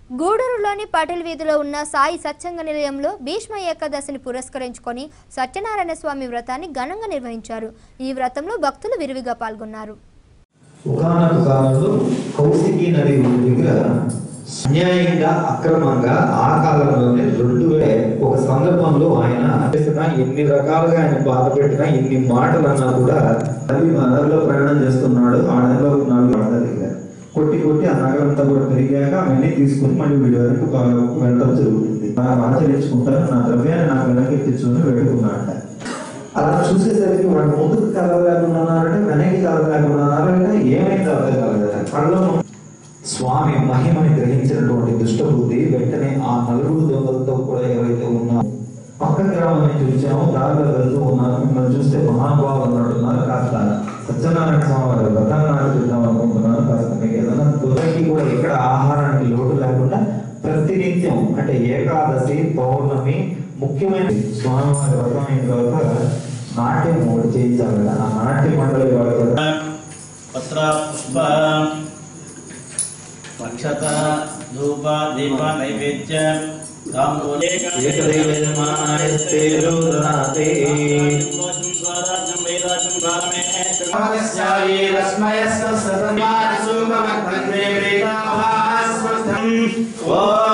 గూడూరులోని పటేల్ వీధిలో ఉన్న సాయి సత్సంగ నిలయంలో భీష్మ ఏకాదశిని పురస్కరించుకొని సత్యనారాయణ స్వామి వ్రతాన్ని ఘనంగా నిర్వహించారు ఈ వ్రతంలో భక్తులు విరివిగా పాల్గొన్నారు ఒకనొక కాలంలో కౌశికి నది దగ్గర అన్యాయంగా అక్రమంగా ఆ కాలంలోనే రెండు వే ఒక సందర్భంలో ఆయన చేసిన ఎన్ని రకాలుగా ఆయన బాధ పెట్టినా ఎన్ని మాటలు అన్నా కూడా అది మా నదిలో ప్రయాణం చేస్తున్నాడు ఆ నదిలో ఉన్నాడు ఆ నది దగ్గర కొట్టి కొట్టి ఆ నగరం అంతా కూడా పెరిగాక అవన్నీ తీసుకుని మళ్ళీ వీడి వరకు బాగా వెళ్ళడం జరుగుతుంది మనం ఆచరించుకుంటాను నా ద్రవ్యాన్ని నాకు వెనక్కి తెచ్చుకొని వేడుకున్నాడు అలా చూసేసరికి వాడు ముందుకు కలవలేకుండా ఉన్నారంటే వెనక్కి కలవలేకుండా ఉన్నారంటే ఏమైందో అర్థం కాలేదు కళ్ళలో స్వామి మహిమని గ్రహించినటువంటి దుష్టబుద్ధి వెంటనే ఆ నలుగురు దొంగలతో కూడా ఎవరైతే ఉన్నారో పక్క గ్రామం నుంచి వచ్చామో దారిలో వెళ్తూ ఉన్నారు మిమ్మల్ని చూస్తే మహానుభావులు ఉన్నట్టున్నారు కాస్త సత్యనారాయణ స్వామి వారి వ్రతాన్ని ఆచరిద్దాం అనుకుంటున్నారు కాస్త మీకు ఏదైనా దొరికి కూడా ఎక్కడ ఆహారానికి లోటు లేకుండా ప్రతినిత్యం అంటే ఏకాదశి పౌర్ణమి ముఖ్యమైన స్వామివారి వ్రతం అయిన తర్వాత నాట్యం ఒకటి చేయించాలి కదా ఆ నాట్య మండలి వారి ద్వారా పత్ర పుష్ప అక్షత ధూప దీప నైవేద్య తాంబూలే ఏకదైవజమానయస్తే రుదనాతే. ఓ